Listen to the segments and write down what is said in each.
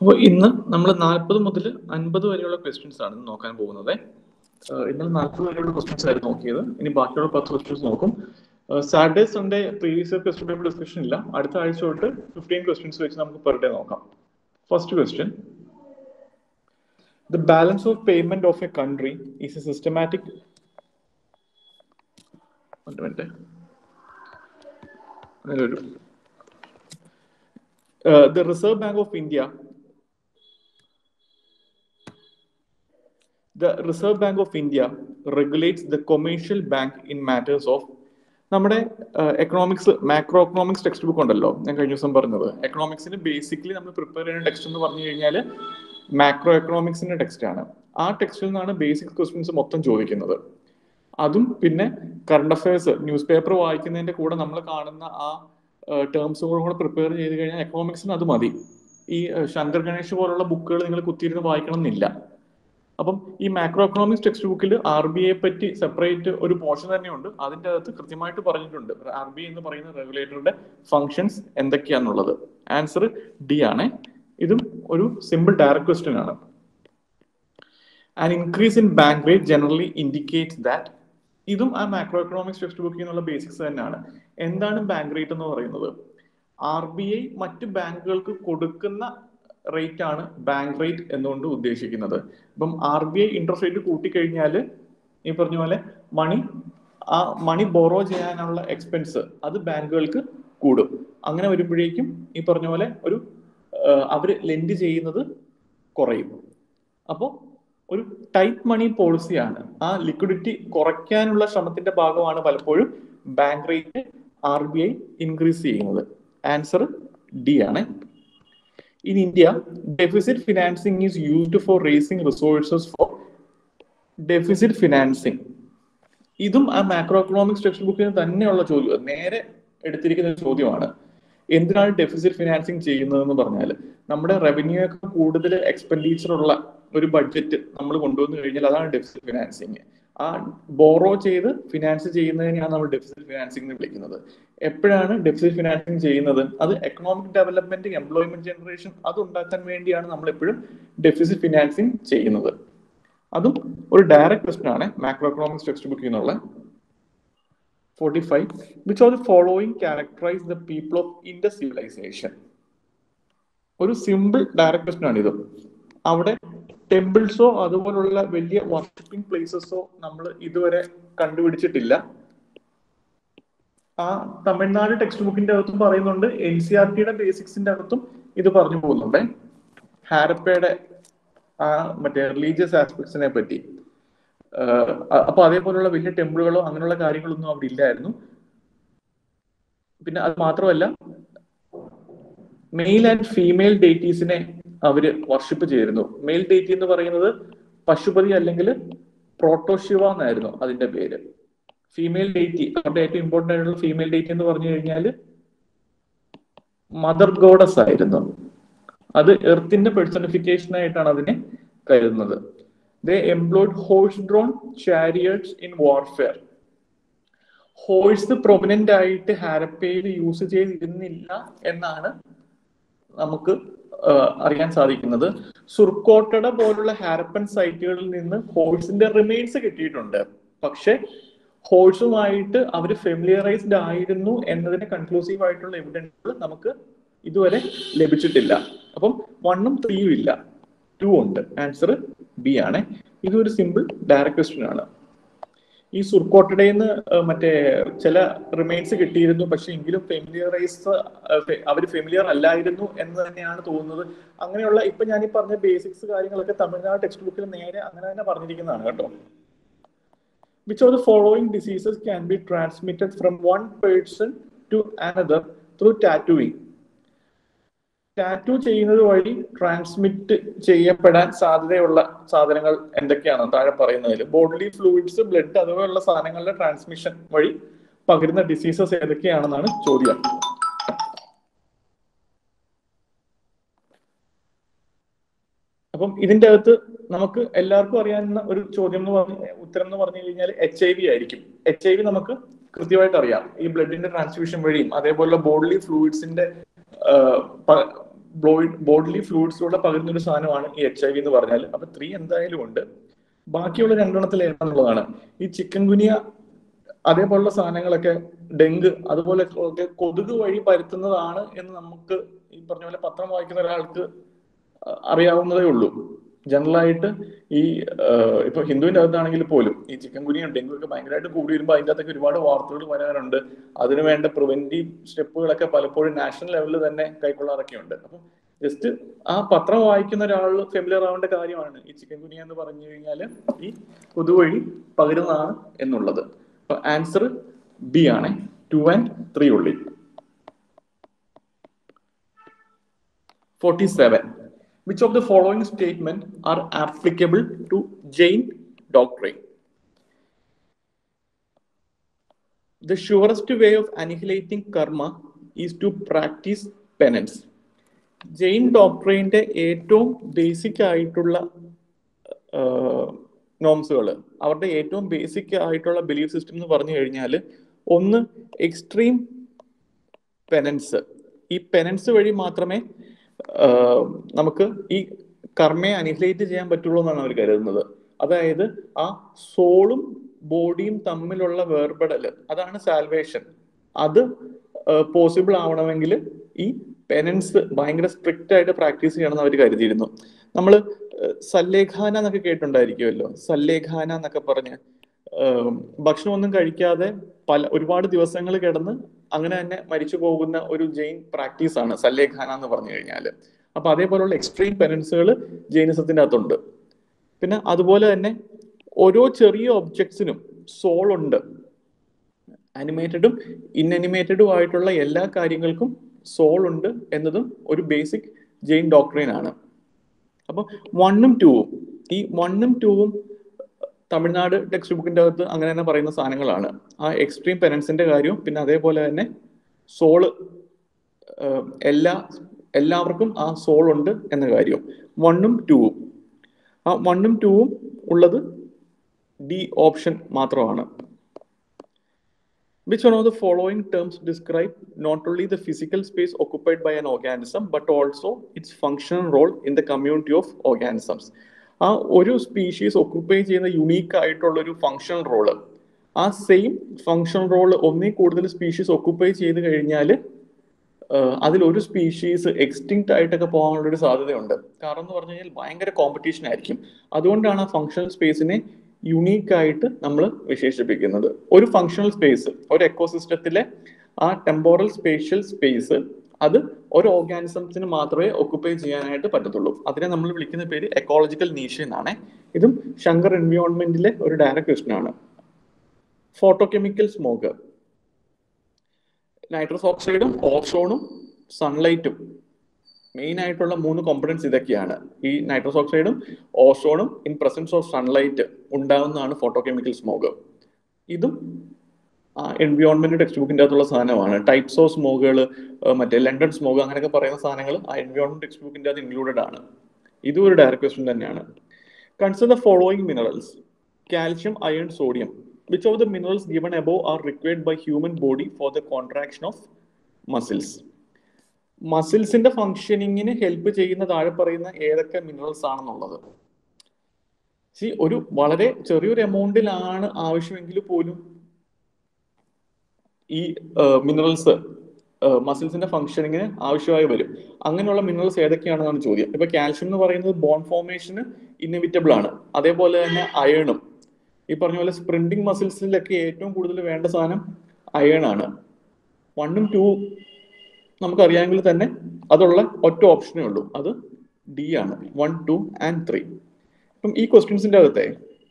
അപ്പോൾ ഇന്ന് നമ്മൾ നാൽപ്പത് മുതൽ അൻപത് വരെയുള്ള ക്വസ്റ്റ്യൻസ് ആണ് ഇന്ന് നോക്കാൻ പോകുന്നത് ഏഹ് ഇന്നലെ നാൽപ്പത് വരെയുള്ള ക്വസ്റ്റ്യൻസ് ആയിരുന്നു നോക്കിയത് ഇനി ബാക്കിയുള്ള പത്ത് ക്വസ്റ്റ്യൻസ് നോക്കും Saturday Sunday previous year question paper discussion ഇല്ല അടുത്ത ആഴ്ച തൊട്ട് ഫിഫ്റ്റീൻ ക്വസ്റ്റ്യൻസ് വെച്ച് നമുക്ക് പെർ ഡേ നോക്കാം first question the balance of payment of a country is a systematic ഒരു മിനിറ്റ് അങ്ങനെ ഒരു the Reserve Bank of India the Reserve Bank of India regulates the commercial bank in matters of നമ്മുടെ economics macro economics text book ഉണ്ടല്ലോ ഞാൻ കഴിഞ്ഞ ദിവസം പറഞ്ഞത് എക്കണോമിക്സിന് ബേസിക്കലി നമ്മൾ പ്രിപ്പയർ ചെയ്യുന്ന ടെക്സ്റ്റ് എന്ന് പറഞ്ഞു കഴിഞ്ഞാൽ മാക്രോ എക്കണോമിക്സിന്റെ ടെക്സ്റ്റ് ആണ് ആ ടെക്സ്റ്റിൽ നിന്നാണ് ബേസിക് ക്വസ്റ്റ്യൻസ് മൊത്തം ചോദിക്കുന്നത് അതും പിന്നെ കറണ്ട് അഫയേഴ്സ് ന്യൂസ് പേപ്പർ വായിക്കുന്നതിന്റെ കൂടെ നമ്മൾ കാണുന്ന ആ ടേംസുകളും കൂടെ പ്രിപ്പയർ ചെയ്ത് കഴിഞ്ഞാൽ എക്കണോമിക്സിന് അത് മതി ഈ ശങ്കർ ഗണേഷ് പോലുള്ള ബുക്കുകൾ നിങ്ങൾ കുത്തിയിരുന്ന് വായിക്കണം എന്നില്ല അപ്പം ഈ മാക്രോ എക്കണോമിക്സ് ടെക്സ്റ്റ് ബുക്കിൽ ആർ ബി ഐയെ പറ്റി സെപ്പറേറ്റ് ഒരു പോർഷൻ തന്നെയുണ്ട് അതിന്റെ അകത്ത് കൃത്യമായിട്ട് പറഞ്ഞിട്ടുണ്ട് ആർ ബി ഐ എന്ന് പറയുന്ന റെഗുലേറ്ററുടെ ഫങ്ഷൻസ് എന്തൊക്കെയാന്നുള്ളത് ആൻസർ ഡി ആണ് ഇതും ഒരു സിമ്പിൾ ഡയറക്ട് ക്വസ്റ്റ്യൻ ആണ് an increase in bank rate generally indicates that ഇതും ആ മാക്രോ എക്കണോമിക്സ് ടെക്സ്റ്റ് ബുക്കിൽ നിന്നുള്ള ബേസിക്സ് തന്നെയാണ് എന്താണ് ബാങ്ക് റേറ്റ് എന്ന് പറയുന്നത് ആർ ബി ഐ മറ്റ് ബാങ്കുകൾക്ക് കൊടുക്കുന്ന റേറ്റ് ആണ് ബാങ്ക് റേറ്റ് എന്നുകൊണ്ട് ഉദ്ദേശിക്കുന്നത് ഇപ്പം R B I interest rate കൂട്ടിക്കഴിഞ്ഞാൽ ഈ പറഞ്ഞ പോലെ മണി ആ മണി ബോറോ ചെയ്യാനുള്ള എക്സ്പെൻസ് അത് ബാങ്കുകൾക്ക് കൂടും അങ്ങനെ വരുമ്പോഴേക്കും ഈ പറഞ്ഞ പോലെ ഒരു അവർ ലെൻഡ് ചെയ്യുന്നത് കുറയും അപ്പോൾ ഒരു ടൈറ്റ് മണി പോളിസിയാണ് ആ ലിക്വിഡിറ്റി കുറയ്ക്കാനുള്ള ശ്രമത്തിന്റെ ഭാഗമാണ് പലപ്പോഴും bank rate R B I increase ചെയ്യുന്നത് ആൻസർ ഡി ആണ് in India, deficit financing is used for raising resources for deficit financing. ഇതും ആ മാക്രോ എക്കണോമിക്സ് ടെക്സ്റ്റ് ബുക്കിന് തന്നെയുള്ള ചോദ്യം നേരെ എടുത്തിരിക്കുന്ന ഒരു ചോദ്യമാണ് എന്തിനാണ് ഡെഫിസിറ്റ് ഫിനാൻസിങ് ചെയ്യുന്നതെന്ന് പറഞ്ഞാൽ നമ്മുടെ റവന്യൂ ഒക്കെ കൂടുതൽ എക്സ്പെൻഡിച്ചർ ഉള്ള ഒരു ബഡ്ജറ്റ് നമ്മൾ കൊണ്ടുവന്നു കഴിഞ്ഞാൽ അതാണ് ഡെഫിസിറ്റ് ഫിനാൻസിങ് ആ ബോറോ ചെയ്ത് ഫിനാൻസ് ചെയ്യുന്നതിനെയാണ് നമ്മൾ ഡെഫിസിറ്റ് ഫിനാൻസിംഗ് എന്ന് വിളിക്കുന്നത് എപ്പോഴാണ് ഡെഫിസിറ്റ് ഫിനാൻസിങ് ചെയ്യുന്നത് അത് എക്കണോമിക് ഡെവലപ്മെന്റ് എംപ്ലോയ്മെന്റ് ജനറേഷൻ അത് ഉണ്ടാക്കാൻ വേണ്ടിയാണ് നമ്മൾ എപ്പോഴും ഡെഫിസിറ്റ് ഫിനാൻസിങ് ചെയ്യുന്നത് അതും ഒരു ഡയറക്റ്റ് ക്വസ്റ്റൻ ആണ് മാക്രോ എക്കണോമിക്സ് ടെക്സ്റ്റ് ബുക്കിൽ നിന്നുള്ള forty five which are the following characterise the people of Indus civilisation ഒരു സിമ്പിൾ ഡയറക്റ്റ് ക്വസ്റ്റൻ ആണ് ഇത് അവിടെ ടെമ്പിൾസോ അതുപോലുള്ള വലിയ വർഷിപ്പിംഗ് പ്ലേസസോ നമ്മൾ ഇതുവരെ കണ്ടുപിടിച്ചിട്ടില്ല ആ തമിഴ്നാട് ടെക്സ്റ്റ് ബുക്കിന്റെ അകത്തും പറയുന്നുണ്ട് എൻ സി ആർ ടിയുടെ ബേസിക്സിന്റെ അകത്തും ഇത് പറഞ്ഞു പോകുന്നുണ്ട് ഹാരപ്പയുടെ ആ മറ്റേ റിലീജിയസ് ആസ്പെക്ട്സിനെ പറ്റി അപ്പൊ അതേപോലുള്ള വലിയ ടെമ്പിളുകളോ അങ്ങനെയുള്ള കാര്യങ്ങളൊന്നും അവിടെ ഇല്ലായിരുന്നു പിന്നെ അത് മാത്രമല്ല മെയിൽ ആൻഡ് ഫീമെയിൽ ഡേറ്റീസിനെ അവര് വർഷിപ്പ് ചെയ്തിരുന്നു മെയിൽ ഡേറ്റി എന്ന് പറയുന്നത് പശുപതി അല്ലെങ്കിൽ പ്രോട്ടോശിവ എന്നായിരുന്നു അതിന്റെ പേര് ഫീമെയിൽ ഡേറ്റി അവരുടെ ഏറ്റവും ഇമ്പോർട്ടന്റ് ആയിട്ടുള്ള ഫീമെയിൽ ഡേറ്റി എന്ന് പറഞ്ഞു കഴിഞ്ഞാൽ മദർ ഗോഡസ് ആയിരുന്നു അത് എർത്തിന്റെ പെർസണിഫിക്കേഷൻ ആയിട്ടാണ് അതിനെ കരുതുന്നത് they employed horse drawn chariots in warfare horse prominent ആയിട്ട് ഹാരപ്പയിൽ യൂസ് ചെയ്തിരുന്നില്ല എന്നാണ് നമുക്ക് അറിയാൻ സാധിക്കുന്നത് സുർക്കോട്ടട പോലുള്ള ഹാരപ്പൻ സൈറ്റുകളിൽ നിന്ന് ഹോഴ്സിന്റെ റിമെയിൻസ് കിട്ടിയിട്ടുണ്ട് പക്ഷെ ഹോഴ്സുമായിട്ട് അവർ ഫെമിലിയറൈസ്ഡ് ആയിരുന്നു എന്നതിന് കൺക്ലൂസീവ് ആയിട്ടുള്ള എവിഡൻസ് നമുക്ക് ഇതുവരെ ലഭിച്ചിട്ടില്ല അപ്പം വണ്ണും ത്രീയും ഇല്ല ടു ഉണ്ട് ആൻസർ ബി ആണ് ഇതൊരു സിമ്പിൾ ഡയറക്ട് ക്വസ്റ്റ്യൻ ആണ് ഈ സുർക്കോട്ടടയിൽ നിന്ന് മറ്റേ ചില റിമൈൻസ് കിട്ടിയിരുന്നു പക്ഷെ എങ്കിലും ഫെമിലിയറൈസ് അവർ ഫെമിലിയർ അല്ലായിരുന്നു എന്ന് തന്നെയാണ് തോന്നുന്നത് അങ്ങനെയുള്ള ഇപ്പൊ ഞാൻ ഈ പറഞ്ഞ ബേസിക്സ് കാര്യങ്ങളൊക്കെ തമിഴ്നാട് ടെക്സ്റ്റ് ബുക്കിൽ നേരെ അങ്ങനെ തന്നെ പറഞ്ഞിരിക്കുന്നതാണ് കേട്ടോ which of the following diseases can be transmitted from one person to another through tattooing tattoo ചെയ്യുന്നത് വഴി ട്രാൻസ്മിറ്റ് ചെയ്യപ്പെടാൻ സാധ്യതയുള്ള സാധനങ്ങൾ എന്തൊക്കെയാണ് താഴെ പറയുന്നതിൽ ബോഡി ഫ്ലൂയിഡ്സ് ബ്ലഡ് അതുപോലുള്ള സാധനങ്ങളുടെ ട്രാൻസ്മിഷൻ വഴി പകരുന്ന ഡിസീസസ് ഏതൊക്കെയാണെന്നാണ് ചോദ്യം അപ്പം ഇതിന്റെ അകത്ത് നമുക്ക് എല്ലാവർക്കും അറിയാവുന്ന ഒരു ചോദ്യം എന്ന് പറഞ്ഞ ഉത്തരം എന്ന് പറഞ്ഞു കഴിഞ്ഞാൽ എച്ച് ഐ വി ആയിരിക്കും എച്ച് ഐ വി നമുക്ക് കൃത്യമായിട്ട് അറിയാം ഈ ബ്ലഡിന്റെ ട്രാൻസ്ഫ്യൂഷൻ വഴിയും അതേപോലെ ബോഡി ഫ്ലൂയിഡ്സിന്റെ ബോഡ്ലി ഫ്ലൂയിഡ്സിലൂടെ പകരുന്ന ഒരു സാധനമാണ് ഈ എച്ച് ഐ വി എന്ന് പറഞ്ഞാൽ അപ്പൊ ത്രീ എന്തായാലും ഉണ്ട് ബാക്കിയുള്ള രണ്ടെണ്ണത്തിൽ ഏതാണെന്നുള്ളതാണ് ഈ ചിക്കൻ ഗുനിയ അതേപോലുള്ള സാധനങ്ങളൊക്കെ ഡെങ്ക് അതുപോലെ ഒക്കെ കൊതുക് വഴി പരത്തുന്നതാണ് എന്ന് നമുക്ക് ഈ പറഞ്ഞ പോലെ പത്രം വായിക്കുന്ന ഒരാൾക്ക് അറിയാവുന്നതേ ഉള്ളൂ ജനറൽ ആയിട്ട് ഈ ആഹ്, ഇപ്പൊ ഹിന്ദുവിന്റെ അകത്താണെങ്കിൽ പോലും ഈ ചിക്കൻ ഗുനിയും ഡെങ്കു ഒക്കെ ഭയങ്കരമായിട്ട് കൂടി വരുമ്പോൾ അതിൻ്റെ അകത്തൊക്കെ ഒരുപാട് വാർത്തകൾ വരാറുണ്ട് അതിനു വേണ്ട പ്രിവെന്റീവ് സ്റ്റെപ്പുകളൊക്കെ പലപ്പോഴും നാഷണൽ ലെവലിൽ തന്നെ കൈക്കൊള്ളാറൊക്കെ ഉണ്ട് അപ്പം ജസ്റ്റ് ആ പത്രം വായിക്കുന്ന ഒരാൾ ഫെമിലിയർ ആവേണ്ട കാര്യമാണ് ഈ ചിക്കൻ ഗുനിയ എന്ന് പറഞ്ഞു കഴിഞ്ഞാൽ ഈ കൊതുവഴി പകരുന്നതാണ് എന്നുള്ളത് അപ്പൊ ആൻസർ ബി ആണ് two and three only forty seven which of the following statement are applicable to Jain doctrine The surest way of annihilating karma is to practice penance. Jain ഡോക്ടറിന്റെ ഏറ്റവും ബേസിക് ആയിട്ടുള്ള നോംസുകൾ അവരുടെ ഏറ്റവും ബേസിക് ആയിട്ടുള്ള ബിലീഫ് സിസ്റ്റം എന്ന് പറഞ്ഞു കഴിഞ്ഞാൽ ഒന്ന് എക്സ്ട്രീം പെനൻസ് ഈ പെനൻസ് വഴി മാത്രമേ ആ, നമുക്ക് ഈ കർമ്മയെ അനിഹിലേറ്റ് ചെയ്യാൻ പറ്റുള്ളൂ എന്നാണ് അവർ കരുതുന്നത് അതായത് ആ സോളും ബോഡിയും തമ്മിലുള്ള വേർപെടൽ അതാണ് സാൽവേഷൻ അത് പോസിബിൾ ആവണമെങ്കിൽ ഈ പെനൻസ് ഭയങ്കര സ്ട്രിക്റ്റ് ആയിട്ട് പ്രാക്ടീസ് ചെയ്യണമെന്ന് അവർ കരുതിയിരുന്നു നമ്മൾ സല്ലേഖാന എന്നൊക്കെ കേട്ടിട്ടുണ്ടായിരിക്കുമല്ലോ സല്ലേഖാന എന്നൊക്കെ പറഞ്ഞ് ഏഹ് ഭക്ഷണമൊന്നും കഴിക്കാതെ പല ഒരുപാട് ദിവസങ്ങൾ കിടന്ന് അങ്ങനെ തന്നെ മരിച്ചു പോകുന്ന ഒരു ജെയിൻ പ്രാക്ടീസ് ആണ് സല്ലേഖാന എന്ന് പറഞ്ഞു കഴിഞ്ഞാൽ അപ്പൊ അതേപോലുള്ള എക്സ്ട്രീം പെനൻസുകൾ ജൈനിസത്തിന്റെ അകത്തുണ്ട് പിന്നെ അതുപോലെ തന്നെ ഓരോ ചെറിയ ഒബ്ജക്ട്സിനും സോൾ ഉണ്ട് അനിമേറ്റഡും ഇൻഅനിമേറ്റഡും ആയിട്ടുള്ള എല്ലാ കാര്യങ്ങൾക്കും സോൾ ഉണ്ട് എന്നതും ഒരു ബേസിക് ജെയിൻ ഡോക്ടറൈൻ ആണ് അപ്പൊ വണ്ണും ടൂവും ഈ വണ്ണും ടൂവും തമിഴ്നാട് ടെക്സ്റ്റ് ബുക്കിന്റെ അകത്ത് അങ്ങനെ തന്നെ പറയുന്ന സാധനങ്ങളാണ് ആ എക്സ്ട്രീം പെനൻസിന്റെ കാര്യവും പിന്നെ അതേപോലെ തന്നെ സോള് എല്ലാ എല്ലാവർക്കും ആ സോൾ ഉണ്ട് എന്ന കാര്യവും വണ്ണും ടൂവും ആ വണ്ണും ടൂവും ഉള്ളത് ഡി ഓപ്ഷൻ മാത്രമാണ് Which one of the following terms describe not only the physical space occupied by an organism, but also its functional role in the community of organisms? ആ ഒരു സ്പീഷീസ് ഒക്കുപ്പൈ ചെയ്യുന്ന യുണീക്ക് ആയിട്ടുള്ള ഒരു functional role ആ same functional role ഒന്നിൽ കൂടുതൽ species occupy ചെയ്ത് കഴിഞ്ഞാൽ അതിൽ ഒരു സ്പീഷീസ് എക്സ്റ്റിങ്ക്റ്റ് ആയിട്ടൊക്കെ പോകാനുള്ള ഒരു സാധ്യതയുണ്ട് കാരണം എന്ന് പറഞ്ഞു കഴിഞ്ഞാൽ ഭയങ്കര കോമ്പറ്റീഷൻ ആയിരിക്കും അതുകൊണ്ടാണ് ആ ഫങ്ഷണൽ സ്പേസിനെ യുണീക്ക് ആയിട്ട് നമ്മൾ വിശേഷിപ്പിക്കുന്നത് ഒരു ഫങ്ഷണൽ സ്പേസ് ഒരു എക്കോസിസ്റ്റത്തിലെ ആ ടെമ്പോറൽ സ്പേഷ്യൽ സ്പേസ് അത് ഒരു ഓർഗാനിസംസിന് മാത്രമേ ഒക്കുപ്പൈ ചെയ്യാനായിട്ട് പറ്റത്തുള്ളൂ അതിനെ നമ്മൾ വിളിക്കുന്ന പേര് എക്കോളജിക്കൽ നീഷ എന്നാണ് ഇതും ശങ്കർ എൻവയോൺമെന്റിലെ ഒരു ഡയറക്ട് ക്വസ്റ്റൻ ആണ് ഫോട്ടോകെമിക്കൽ സ്മോഗ് നൈട്രസ് ഓക്സൈഡും ഓസോണും സൺലൈറ്റും മെയിൻ ആയിട്ടുള്ള മൂന്ന് കോമ്പണൻസ് ഇതൊക്കെയാണ് ഈ നൈട്രസ് ഓക്സൈഡും ഓസോണും ഇൻ പ്രസൻസ് ഓഫ് സൺലൈറ്റ് ഉണ്ടാകുന്നതാണ് ഫോട്ടോകെമിക്കൽ സ്മോഗ് ഇതും എൻവിയോൺമെന്റ് ടെക്സ്റ്റ് ബുക്കിന്റെ അകത്തുള്ള സാധനമാണ് ടൈപ്സ് ഓഫ് സ്മോഗുകൾ മറ്റേ ലണ്ടൻ സ്മോഗ് അങ്ങനെയൊക്കെ പറയുന്ന സാധനങ്ങൾ ആ എൻവിയോൺമെന്റ് ടെക്സ്റ്റ് ബുക്കിന്റെ അകത്ത് ഇൻക്ലൂഡഡ് ആണ് ഇതും ഒരു ഡയറക്ട് ക്വസ്റ്റൻ തന്നെയാണ് consider the following minerals calcium iron sodium which of the minerals given above are required by human body for the contraction of muscles മസിൽസിന്റെ ഫങ്ഷനിങ്ങിന് ഹെൽപ്പ് ചെയ്യുന്ന താഴെ പറയുന്ന ഏതൊക്കെ മിനറൽസ് ആണെന്നുള്ളത് സി ഒരു വളരെ ചെറിയൊരു എമൗണ്ടിലാണ് ആവശ്യമെങ്കിൽ പോലും ഈ മിനറൽസ് മസിൽസിന്റെ ഫങ്ഷനിങ്ങിന് ആവശ്യമായി വരും അങ്ങനെയുള്ള മിനറൽസ് ഏതൊക്കെയാണെന്നാണ് ചോദ്യം ഇപ്പൊ കാൽഷ്യം എന്ന് പറയുന്നത് ബോൺ ഫോർമേഷന് ഇന്നിവിറ്റബിൾ ആണ് അതേപോലെ തന്നെ അയണും ഈ പറഞ്ഞ പോലെ സ്പ്രിന്റിങ് മസിൽസിലൊക്കെ ഏറ്റവും കൂടുതൽ വേണ്ട സാധനം അയൺ ആണ് വണ്ണും ടൂ നമുക്കറിയാമെങ്കിൽ തന്നെ അതുള്ള ഒറ്റ ഓപ്ഷനേ ഉള്ളൂ അത് ഡി ആണ് വൺ ടു ആൻഡ് ത്രീ ഇപ്പം ഈ ക്വസ്റ്റ്യൻസിന്റെ അകത്തെ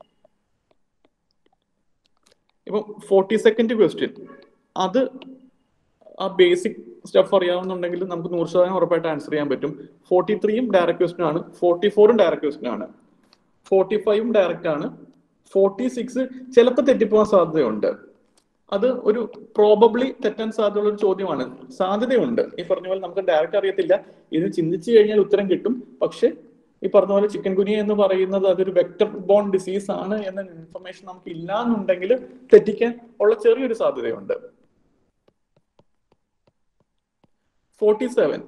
ഇപ്പം ഫോർട്ടി സെക്കൻഡ് ക്വസ്റ്റ്യൻ അത് ആ ബേസിക് സ്റ്റഫ് അറിയാവുന്നുണ്ടെങ്കിൽ നമുക്ക് നൂറ് ശതമാനം ഉറപ്പായിട്ട് ആൻസർ ചെയ്യാൻ പറ്റും ഫോർട്ടി ത്രീയും ഡയറക്റ്റ് ക്വസ്റ്റ്യൻ ആണ് ഫോർട്ടി ഫോറും ഡയറക്റ്റ് ക്വസ്റ്റ്യൻ ആണ് ഫോർട്ടി ഫൈവും ഡയറക്റ്റ് ആണ് ഫോർട്ടി സിക്സ് ചിലപ്പോൾ തെറ്റിപ്പോകാൻ സാധ്യതയുണ്ട് അത് ഒരു പ്രോബബ്ലി തെറ്റാൻ സാധ്യതയുള്ള ഒരു ചോദ്യമാണ് സാധ്യതയുണ്ട് ഈ പറഞ്ഞ പോലെ നമുക്ക് ഡയറക്റ്റ് അറിയത്തില്ല ഇത് ചിന്തിച്ചു കഴിഞ്ഞാൽ ഉത്തരം കിട്ടും പക്ഷെ ഈ പറഞ്ഞ പോലെ ചിക്കൻ കുനിയ എന്ന് പറയുന്നത് അതൊരു വെക്ടർ ബോൺ ഡിസീസ് ആണ് എന്ന ഇൻഫർമേഷൻ നമുക്ക് ഇല്ല എന്നുണ്ടെങ്കിൽ തെറ്റിക്കാൻ ഉള്ള ചെറിയൊരു സാധ്യതയുണ്ട് ഫോർട്ടി സെവൻ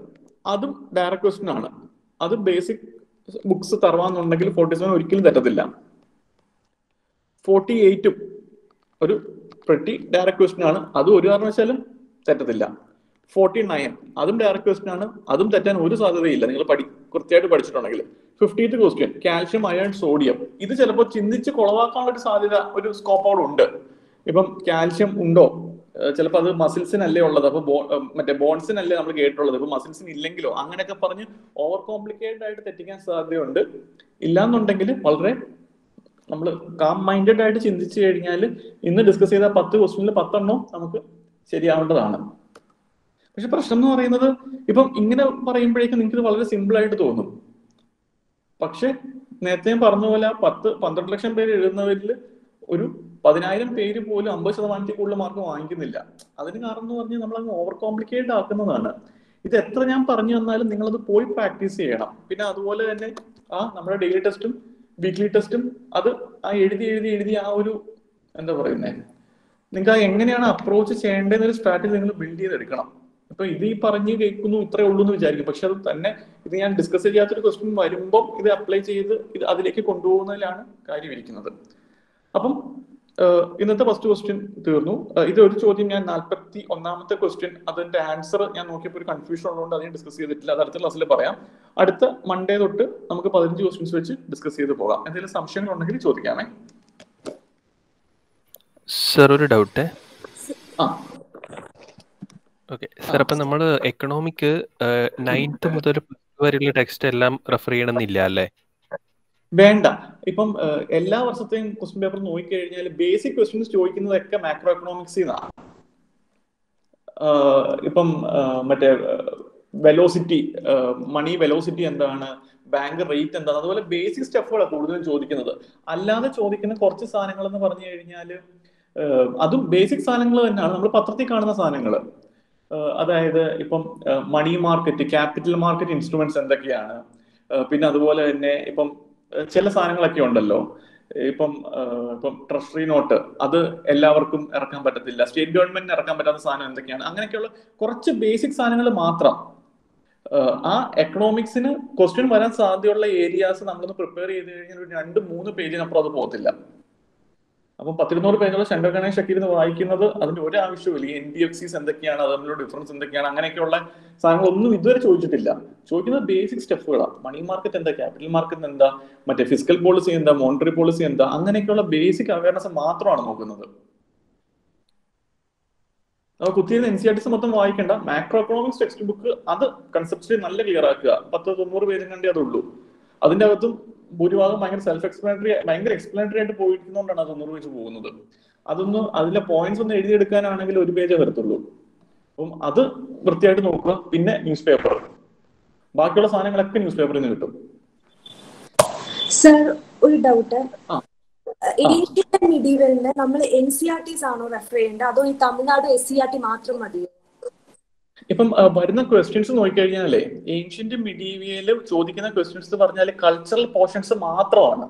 അതും ഡയറക്റ്റ് ക്വസ്റ്റ്യൻ ആണ് അത് ബേസിക് ബുക്സ് തറവാന്നുണ്ടെങ്കിൽ ഫോർട്ടി സെവൻ ഒരിക്കലും തെറ്റത്തില്ല ഫോർട്ടി എയ്റ്റും ഒരു പ്രട്ടി ഡയറക്റ്റ് ക്വസ്റ്റ്യൻ ആണ് അതും ഒരു കാരണവശാലും തെറ്റത്തില്ല ഫോർട്ടി നയൻ അതും ഡയറക്റ്റ് ക്വസ്റ്റ്യൻ ആണ് അതും തെറ്റാൻ ഒരു സാധ്യതയില്ല നിങ്ങൾ പഠി കൃത്യമായിട്ട് പഠിച്ചിട്ടുണ്ടെങ്കിൽ fiftieth question calcium iron sodium ഇത് ചിലപ്പോൾ ചിന്തിച്ച് കുളവാക്കാനുള്ള ഒരു സാധ്യത ഒരു സ്കോപ്പ് അവിടെ ഉണ്ട് ഇപ്പം കാൽഷ്യം ഉണ്ടോ ചിലപ്പോൾ അത് മസിൽസിനല്ലേ ഉള്ളത് അപ്പൊ മറ്റേ ബോൺസിനല്ലേ നമ്മൾ കേട്ടിട്ടുള്ളത് ഇപ്പൊ മസിൽസിന് ഇല്ലെങ്കിലോ അങ്ങനെയൊക്കെ പറഞ്ഞ് ഓവർ കോംപ്ലിക്കേറ്റഡ് ആയിട്ട് തെറ്റിക്കാൻ സാധ്യതയുണ്ട് ഇല്ലാന്നുണ്ടെങ്കിൽ വളരെ നമ്മൾ കാം മൈൻഡഡ് ആയിട്ട് ചിന്തിച്ചു കഴിഞ്ഞാൽ ഇന്ന് ഡിസ്കസ് ചെയ്ത പത്ത് ക്വസ്റ്റ്യനിൽ പത്തെണ്ണം നമുക്ക് ശരിയാവേണ്ടതാണ് പക്ഷെ പ്രശ്നം എന്ന് പറയുന്നത് ഇപ്പം ഇങ്ങനെ പറയുമ്പോഴേക്കും നിങ്ങൾക്ക് ഇത് വളരെ സിമ്പിൾ ആയിട്ട് തോന്നും പക്ഷെ നേരത്തെ ഞാൻ പറഞ്ഞ പോലെ പത്ത് പന്ത്രണ്ട് ലക്ഷം പേര് എഴുതുന്നവരിൽ ഒരു പതിനായിരം പേര് പോലും അമ്പത് ശതമാനത്തിൽ കൂടുതൽ മാർക്ക് വാങ്ങിക്കുന്നില്ല അതിന് കാരണം എന്ന് പറഞ്ഞാൽ നമ്മൾ അങ്ങ് ഓവർ കോംപ്ലിക്കേറ്റ് ആക്കുന്നതാണ് ഇത് എത്ര ഞാൻ പറഞ്ഞു തന്നാലും നിങ്ങളത് പോയി പ്രാക്ടീസ് ചെയ്യണം പിന്നെ അതുപോലെ തന്നെ ആ നമ്മുടെ ഡെയിലി ടെസ്റ്റും വീക്ക്ലി ടെസ്റ്റും അത് ആ എഴുതി എഴുതി എഴുതി ആ ഒരു എന്താ പറയുന്നേ നിങ്ങൾക്ക് ആ എങ്ങനെയാണ് അപ്രോച്ച് ചെയ്യേണ്ടതെന്നൊരു സ്ട്രാറ്റജി നിങ്ങൾ ബിൽഡ് ചെയ്തെടുക്കണം ഇപ്പൊ ഇത് ഈ പറഞ്ഞു കേൾക്കുന്നു ഇത്രേ ഉള്ളൂ എന്ന് വിചാരിക്കും പക്ഷെ അത് തന്നെ ഇത് ഞാൻ ഡിസ്കസ് ചെയ്യാത്തൊരു ക്വസ്റ്റ്യൻ വരുമ്പോൾ ഇത് അപ്ലൈ ചെയ്ത് ഇത് അതിലേക്ക് കൊണ്ടുപോകുന്നതിലാണ് കാര്യം ഇരിക്കുന്നത് അപ്പം ഇന്നത്തെ ഫസ്റ്റ് ക്വസ്റ്റ്യൻ തീർന്നു ഇത് ഒരു ചോദ്യം ഞാൻ നാൽപ്പത്തി ഒന്നാമത്തെ ക്വസ്റ്റ്യൻ അതിന്റെ ആൻസർ ഞാൻ നോക്കിയപ്പോൾ ഒരു കൺഫ്യൂഷൻ ഉള്ളതുകൊണ്ട് അതിനെ ഡിസ്കസ് ചെയ്തിട്ടില്ല അത് അടുത്ത ക്ലാസ്സിൽ പറയാം അടുത്ത മൺഡേ തൊട്ട് നമുക്ക് പതിനഞ്ച് ക്വസ്റ്റ്യൻസ് വെച്ച് ഡിസ്കസ് ചെയ്ത് പോകാം എന്തെങ്കിലും സംശയങ്ങൾ ഉണ്ടെങ്കിൽ ചോദിക്കാമേ സർ ഒരു ഡൗട്ട് ആ ഓക്കെ സർ അപ്പൊ നമ്മൾ എക്കണോമിക് നയൻത്ത് മുതൽ വരെയുള്ള ടെക്സ്റ്റ് എല്ലാം റെഫർ ചെയ്യണമെന്നില്ല അല്ലേ വേണ്ട ഇപ്പം എല്ലാ വർഷത്തെയും ക്വസ്റ്റ്യൻ പേപ്പർ നോക്കിക്കഴിഞ്ഞാൽ ബേസിക് ക്വസ്റ്റ്യൻസ് ചോദിക്കുന്നതൊക്കെ മാക്രോ എക്കണോമിക്സിൽ നിന്നാണ് ഇപ്പം മറ്റേ വെലോസിറ്റി മണി വെലോസിറ്റി എന്താണ് ബാങ്ക് റേറ്റ് എന്താണ് അതുപോലെ ബേസിക് സ്റ്റെപ്പുകളാണ് കൂടുതലും ചോദിക്കുന്നത് അല്ലാതെ ചോദിക്കുന്ന കുറച്ച് സാധനങ്ങൾ എന്ന് പറഞ്ഞു കഴിഞ്ഞാൽ അതും ബേസിക് സാധനങ്ങൾ തന്നെയാണ് നമ്മൾ പത്രത്തിൽ കാണുന്ന സാധനങ്ങൾ അതായത് ഇപ്പം money market capital market instruments എന്തൊക്കെയാണ് പിന്നെ അതുപോലെ തന്നെ ഇപ്പം ചില സാധനങ്ങളൊക്കെ ഉണ്ടല്ലോ ഇപ്പം ഇപ്പം ട്രഷറി നോട്ട് അത് എല്ലാവർക്കും ഇറക്കാൻ പറ്റത്തില്ല സ്റ്റേറ്റ് ഗവൺമെന്റിന് ഇറക്കാൻ പറ്റാത്ത സാധനം എന്തൊക്കെയാണ് അങ്ങനെയൊക്കെയുള്ള കുറച്ച് ബേസിക് സാധനങ്ങൾ മാത്രം ആ എക്കണോമിക്സിന് ക്വസ്റ്റ്യൻ വരാൻ സാധ്യതയുള്ള ഏരിയാസ് നമ്മളൊന്ന് പ്രിപ്പയർ ചെയ്ത് കഴിഞ്ഞാൽ ഒരു രണ്ട് മൂന്ന് പേജിനപ്പുറം അത് പോകത്തില്ല അപ്പം പത്തിരുന്നൂറ് പേജുള്ള ശങ്കർ ഗണേഷ് ഒക്കെ ഇരുന്ന് വായിക്കുന്നത് അതിന്റെ ഒരു ആവശ്യമില്ല ഈ എൻ ബി എഫ് സിസ് എന്തൊക്കെയാണ് അത് തമ്മിലുള്ള ഡിഫറൻസ് എന്തൊക്കെയാണ് അങ്ങനെയൊക്കെയുള്ള സാധനങ്ങളൊന്നും ഇതുവരെ ചോദിച്ചിട്ടില്ല ചോദിക്കുന്നത് ബേസിക് സ്റ്റെപ്പുകളാണ് മണി മാർക്കറ്റ് എന്താ ക്യാപിറ്റൽ മാർക്കറ്റ് എന്താ മറ്റേ ഫിസിക്കൽ പോളിസി എന്താ മോണിറ്ററി പോളിസി എന്താ അങ്ങനെയൊക്കെയുള്ള ബേസിക് അവയർനെസ് മാത്രമാണ് നോക്കുന്നത് അപ്പോൾ കുത്തിയിരുന്ന എൻ സി ആർ ടിസ് മൊത്തം വായിക്കേണ്ട മാക്രോ എക്കണോമിക്സ് ടെക്സ്റ്റ് ബുക്ക് അത് കൺസെപ്റ്റ് നല്ല ക്ലിയർ ആക്കുക പത്ത് തൊണ്ണൂറ് പേരും കണ്ടേ അതുള്ളൂ അതിന്റെ അകത്തും ഭൂരിഭാഗം ഭയങ്കര സെൽഫ് എക്സ്പ്ലനറി ഭയങ്കര എക്സ്പ്ലനറി ആയിട്ട് പോയിരിക്കുന്നതുകൊണ്ടാണ് അത് തൊണ്ണൂറ് പേജ് പോകുന്നത് അതൊന്ന് അതിലെ പോയിന്റ്സ് ഒന്ന് എഴുതിയെടുക്കാനാണെങ്കിൽ ഒരു പേജേ വരത്തുള്ളൂ അപ്പം അത് വൃത്തിയായിട്ട് നോക്കുക പിന്നെ ന്യൂസ് പേപ്പർ ബാക്കിയുള്ള സാധനങ്ങളൊക്കെ ന്യൂസ് പേപ്പറിൽ നിന്ന് കിട്ടും സർ ഒരു ഡൗട്ട് ആ ഏഷ്യൻ മിഡീവലിന് നമ്മൾ എൻ സി ആർ ടിസ് ആണോ റെഫർ ചെയ്യേണ്ടത് അതോ ഈ Tamil Nadu S C R T മാത്രം മതിയോ ഇപ്പം വരുന്ന ക്വസ്റ്റ്യൻസ് നോക്കിക്കഴിഞ്ഞാലേ ഏൻഷ്യന്റ് മിഡീവിയല് ചോദിക്കുന്ന ക്വസ്റ്റ്യൻസ് പറഞ്ഞാൽ കൾച്ചറൽ പോർഷൻസ് മാത്രമാണ്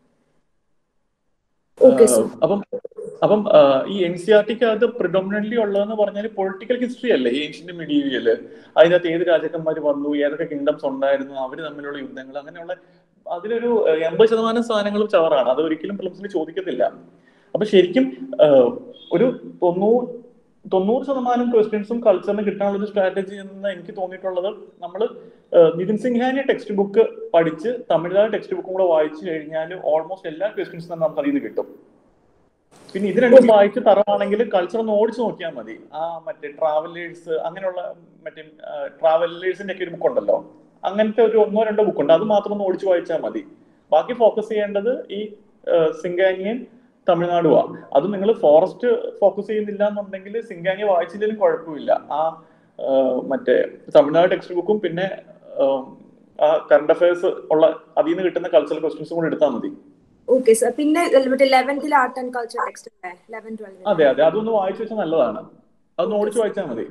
ഓക്കെ സർ അപ്പം അപ്പം ഈ എൻ സി ആർ ടിക്ക് പ്രിഡോമിനന്റ്ലി ഉള്ളതെന്ന് പറഞ്ഞാൽ പൊളിറ്റിക്കൽ ഹിസ്റ്ററി അല്ലേ ഏൻഷ്യന്റ് മിഡീവിയല് അതിനകത്ത് ഏത് രാജാക്കന്മാർ വന്നു ഏതൊക്കെ കിങ്ഡംസ് ഉണ്ടായിരുന്നു അവർ തമ്മിലുള്ള യുദ്ധങ്ങൾ അങ്ങനെയുള്ള അതിലൊരു എൺപത് ശതമാനം സാധനങ്ങളും ചവറാണ് അത് ഒരിക്കലും പ്രിലിംസിന് ചോദിക്കത്തില്ല അപ്പൊ ശരിക്കും ഒരു തൊണ്ണൂറ് തൊണ്ണൂറ് ശതമാനം ക്വസ്റ്റ്യൻസും കൾച്ചറിന് കിട്ടാനുള്ള ഒരു സ്ട്രാറ്റജി എന്ന് എനിക്ക് തോന്നിയിട്ടുള്ളത് നമ്മൾ നിതിൻ സിംഹാനി ടെക്സ്റ്റ് ബുക്ക് പഠിച്ച് തമിഴ്നാട് ടെക്സ്റ്റ് ബുക്കും കൂടെ വായിച്ചു കഴിഞ്ഞാൽ ഓൾമോസ്റ്റ് എല്ലാ ക്വസ്റ്റ്യൻസും തന്നെ നമുക്ക് അതിൽ നിന്ന് കിട്ടും പിന്നെ ഇത് രണ്ടും വായിച്ച് തറവാണെങ്കിൽ കൾച്ചർ ഒന്ന് ഓടിച്ചു നോക്കിയാൽ മതി ആ മറ്റേ ട്രാവലേഴ്സ് അങ്ങനെയുള്ള മറ്റേ ട്രാവലേഴ്സിന്റെ ഒക്കെ ഒരു ബുക്ക് ഉണ്ടല്ലോ അങ്ങനത്തെ ഒരു ഒന്നോ രണ്ടോ ബുക്ക് ഉണ്ട് അത് മാത്രം ഒന്ന് ഓടിച്ചു വായിച്ചാൽ മതി ബാക്കി ഫോക്കസ് ചെയ്യേണ്ടത് ഈ സിംഗാനിയൻ തമിഴ്നാടുവാ അത് നിങ്ങൾ ഫോറസ്റ്റ് ഫോക്കസ് ചെയ്യുന്നില്ല എന്നുണ്ടെങ്കിൽ സിംഗാനിയ വായിച്ചില്ലെങ്കിലും കുഴപ്പമില്ല ആ മറ്റേ തമിഴ്നാട് ടെക്സ്റ്റ് ബുക്കും പിന്നെ ആ കറണ്ട് അഫയേഴ്സ് ഉള്ള അതിൽ നിന്ന് കിട്ടുന്ന കൾച്ചറൽ ക്വസ്റ്റ്യൻസും കൂടെ എടുത്താൽ മതി ഓക്കെ സർ പിന്നെ മറ്റേ ലെവൻത്തിൽ ആർട്ട് ആൻഡ് കൾച്ചർ ടെക്സ്റ്റ് അല്ലേ ലെവൻ ട്വൽവ് അതെ അതെ അതൊന്ന് വായിച്ചു വെച്ചാൽ നല്ലതാണ് അതൊന്ന് ഓടിച്ചു വായിച്ചാൽ മതി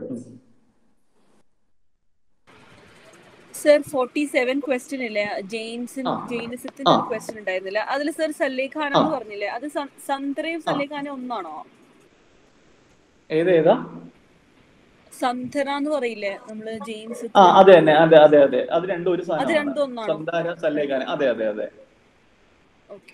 സർ ഫോർട്ടി സെവൻ ക്വസ്റ്റ്യൻ ഇല്ലേ ജെയിൻസിന് ജെയിനിസത്തിന്റെ ഒരു ക്വസ്റ്റ്യൻ ഉണ്ടായിരുന്നില്ല അതിൽ സർ സല്ലേഖാന എന്ന് പറഞ്ഞില്ലേ അത് സന്ത്രയും സല്ലേഖാനും ഒന്നാണോ ഏതേതാ സന്ധന എന്ന് പറയില്ലേ നമ്മള് ജെയിംസ് ആ അതെ തന്നെ അതെ അതെ അതെ അത് രണ്ടും ഒരു അത് സാധനമാണ് രണ്ടും ഒന്നാണോ സന്താര സല്ലേഖാന അതെ അതെ അതെ ഓക്കെ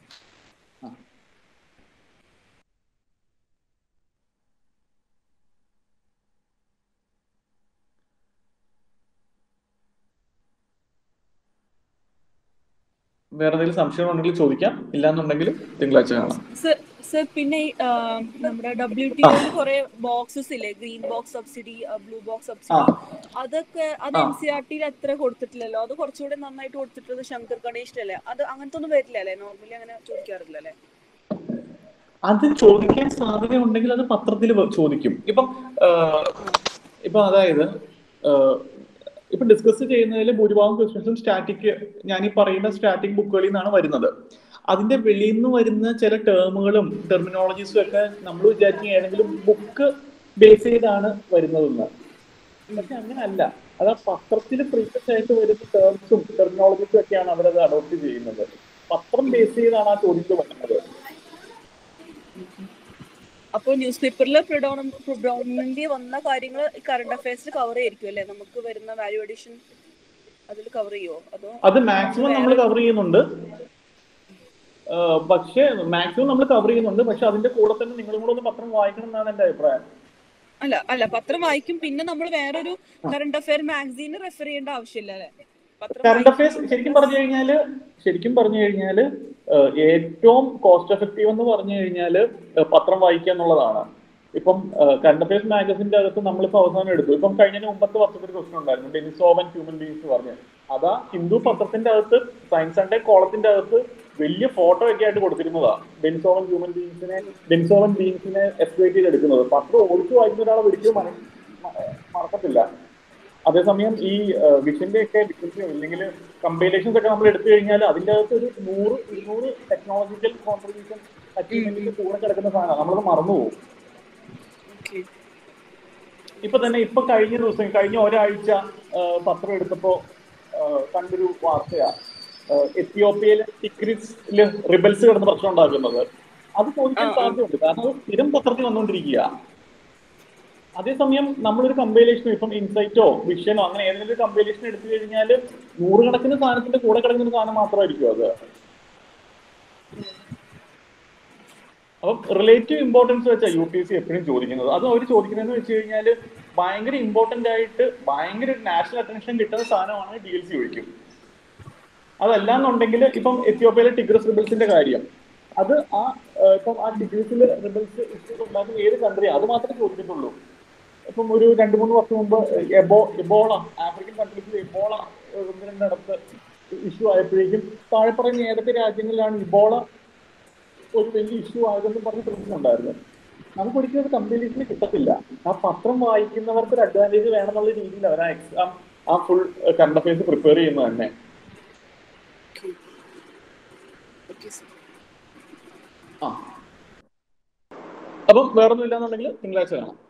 വേറെ എന്തെങ്കിലും സംശയം ഉണ്ടെങ്കിൽ ചോദിക്കാം ഇല്ലാന്നുണ്ടെങ്കിൽ തിങ്കളാഴ്ച കാണാം സർ പിന്നെ ഈ, ആ, നമ്മുടെ ഡബ്ല്യു ടി ഒയിൽ കുറെ ബോക്സസ് ഇല്ലേ green box subsidy blue box ആ സബ്സിഡി അതൊക്കെ അത് ആ എൻ സി ആർ ടിയിൽ അത്ര കൊടുത്തിട്ടില്ലല്ലോ അത് കുറച്ചുകൂടെ നന്നായിട്ട് കൊടുത്തിട്ടുള്ളത് ശങ്കർ ഗണേഷിലല്ലേ അത് അങ്ങനത്തെ ഒന്നും വരില്ല അല്ലേ നോർമലി അങ്ങനെ ചോദിക്കാറില്ല അല്ലേ അത് ചോദിക്കാൻ സാധ്യത ഉണ്ടെങ്കിൽ അത് പത്രത്തിൽ ചോദിക്കും ഇപ്പം ആഹ്, ഇപ്പൊ അതായത് ആഹ്, ഇപ്പൊ ഡിസ്കസ് ചെയ്യുന്നതിൽ ഭൂരിഭാഗം ക്വസ്റ്റ്യൻസും സ്റ്റാറ്റിക് ഞാൻ ഈ പറയുന്ന സ്റ്റാറ്റിക് ബുക്കുകളിൽ നിന്നാണ് വരുന്നത് അതിന്റെ വെളിയിൽ നിന്ന് വരുന്ന ചില ടേമുകളും ടെർമിനോളജീസും ഒക്കെ നമ്മൾ വിചാരിക്കുന്ന ഏതെങ്കിലും ബുക്ക് ബേസ് ചെയ്താണ് വരുന്നതെന്ന് പക്ഷെ അങ്ങനല്ല അത് ആ പത്രത്തിൽ പ്രീവിയസ് ആയിട്ട് വരുന്ന ടേംസും ടെർമിനോളജീസും ഒക്കെയാണ് അവരത് അഡോപ്റ്റ് ചെയ്യുന്നത് പത്രം ബേസ് ചെയ്താണ് ആ ചോദ്യത്തിൽ വരുന്നത് അപ്പോൾ ന്യൂസ് പേപ്പറിൽ പ്രൊഡോമിനന്റ് വന്ന കാര്യങ്ങൾ കറണ്ട് അഫയേഴ്സിൽ കവർ ചെയ്തിരിക്കും അല്ലേ നമുക്ക് വരുന്ന വാല്യൂ അഡീഷൻ അതിൽ കവർ ചെയ്യുമോ അതോ അത് മാക്സിമം നമ്മൾ കവർ ചെയ്യുന്നുണ്ട് ആഹ് പക്ഷേ മാക്സിമം നമ്മൾ കവർ ചെയ്യുന്നുണ്ട് പക്ഷെ അതിന്റെ കൂടെ തന്നെ നിങ്ങളും കൂടെ ഒന്ന് പത്രം വായിക്കണം എന്നാണ് എന്റെ അഭിപ്രായം അല്ല അല്ല പത്രം വായിക്കും പിന്നെ നമ്മൾ വേറൊരു കറണ്ട് അഫയർ മാഗസീന് റെഫർ ചെയ്യേണ്ട ആവശ്യമില്ല അല്ലേ പത്രം കറണ്ട് വായിക്കും. അഫയേഴ്സ് ശരിക്കും പറഞ്ഞു കഴിഞ്ഞാല് ശരിക്കും പറഞ്ഞു കഴിഞ്ഞാല് ആഹ് ഏറ്റവും കോസ്റ്റ് എഫക്റ്റീവ് എന്ന് പറഞ്ഞു കഴിഞ്ഞാല് ആഹ് പത്രം വായിക്കുക എന്നുള്ളതാണ് ഇപ്പം കറണ്ട് അഫയേഴ്സ് മാഗസിന്റെ അകത്ത് നമ്മളിപ്പോ അവസാനം എടുത്തു ഇപ്പം കഴിഞ്ഞ മുമ്പത്തെ വർഷത്തെ ഒരു ക്വസ്റ്റൻ ഉണ്ടായിരുന്നു ഡെനിസോവൻ ഹ്യൂമൻ ബീങ്സ് പറഞ്ഞ് അതാ ഹിന്ദു പത്രത്തിന്റെ അകത്ത് സയൻസ് ആൻഡ് കോളത്തിന്റെ അകത്ത് വലിയ ഫോട്ടോ ഒക്കെ ആയിട്ട് കൊടുത്തിരുന്നതാ ഡെനിസോവൻ ഹ്യൂമൻ ബീങ്സിനെ ഡെനിസോവൻ ബീങ്സിനെ എക്സ്പ്ലോയിറ്റ് ചെയ്ത് എടുക്കുന്നത് പത്രം ഓടിച്ചു വായിക്കുന്ന ഒരാളെ ഒരിക്കലും മന- മ- മറക്കത്തില്ല അതേസമയം ഈ വിഷന്റെ ഒക്കെ ഡിഫറൻസ് ഇല്ലെങ്കിൽ കമ്പൈലേഷൻസ് ഒക്കെ നമ്മൾ എടുത്തു കഴിഞ്ഞാൽ അതിന്റെ അകത്ത് ഒരു നൂറ് ഇരുന്നൂറ് ടെക്നോളജിക്കൽ കോൺട്രിബ്യൂഷൻ അച്ചീവ്മെന്റിന്റെ കൂടെ കിടക്കുന്ന സാധനമാണ് നമ്മളത് മറന്നുപോകും Okay. ഇപ്പൊ തന്നെ ഇപ്പൊ കഴിഞ്ഞ ദിവസം കഴിഞ്ഞ ഒരാഴ്ച ആ, പത്രം എടുത്തപ്പോ ആ, കണ്ടൊരു വാർത്തയാ ആ, എത്യോപ്യയിലെ ടിഗ്രിസില് റിബൽസ് കിടന്ന് പ്രശ്നം ഉണ്ടാക്കുന്നത് അത് ചോദിക്കാൻ ആ, ആ. സാധ്യതയുണ്ട് കാരണം അത് സ്ഥിരം പത്രത്തിൽ വന്നുകൊണ്ടിരിക്കുക അതേസമയം നമ്മളൊരു കമ്പൈലേഷനോ ഇപ്പം ഇൻസൈറ്റോ വിഷനോ അങ്ങനെ ഏതെങ്കിലും ഒരു കമ്പൈലേഷൻ എടുത്തു കഴിഞ്ഞാൽ നൂറുകണക്കിന് സാധനത്തിന്റെ കൂടെ കിടക്കുന്ന ഒരു സാധനം മാത്രമായിരിക്കും അത് അപ്പം റിലേറ്റീവ് ഇമ്പോർട്ടൻസ് വെച്ചാൽ യു പി എസ് സി എപ്പോഴും ചോദിക്കുന്നത് അത് അവർ ചോദിക്കുന്നതെന്ന് വെച്ച് കഴിഞ്ഞാൽ ഭയങ്കര ഇമ്പോർട്ടന്റ് ആയിട്ട് ഭയങ്കര നാഷണൽ അറ്റൻഷൻ കിട്ടുന്ന സാധനമാണ് ഡി എൽ സി ഒഴിക്കും അതല്ലാന്നുണ്ടെങ്കിൽ ഇപ്പം എത്യോപ്യയിലെ ടിഗ്രസ് റിബൽസിന്റെ കാര്യം അത് ആ ഏഹ് ഇപ്പം ആ ടിഗ്രസിൽ റിബൽസ് ഇഷ്യൂസ് ഉണ്ടാക്കുന്ന ഏത് കൺട്രിയാണ് അത് മാത്രമേ ചോദിച്ചിട്ടുള്ളൂ ഇപ്പം ഒരു രണ്ട് മൂന്ന് വർഷം മുമ്പ് എബോ എബോള ആഫ്രിക്കൻ കൺട്രീസിൽ എബോള ഏഹ് ഒന്ന് രണ്ടിടത്ത് ഇഷ്യൂ ആയപ്പോഴേക്കും താഴെ പറയുന്ന ഏതൊക്കെ രാജ്യങ്ങളിലാണ് ഇബോള ഒരു വലിയ ഇഷ്യൂ ആയതെന്ന് പറഞ്ഞ് പ്രശ്നമുണ്ടായിരുന്നു നമുക്ക് ഒരിക്കലും അത് കമ്പലീഷന് കിട്ടത്തില്ല ആ പത്രം വായിക്കുന്നവർക്ക് ഒരു അഡ്വാൻറ്റേജ് വേണമെന്നുള്ള രീതിയിൽ അവർ ആ എക്സാം ആ ഫുൾ കറണ്ട് അഫയേഴ്സ് പ്രിപ്പയർ ചെയ്യുന്നത് തന്നെ Okay, sir. ആ അപ്പം വേറൊന്നും ഇല്ലാന്നുണ്ടെങ്കിൽ തിങ്കളാഴ്ച കാണാം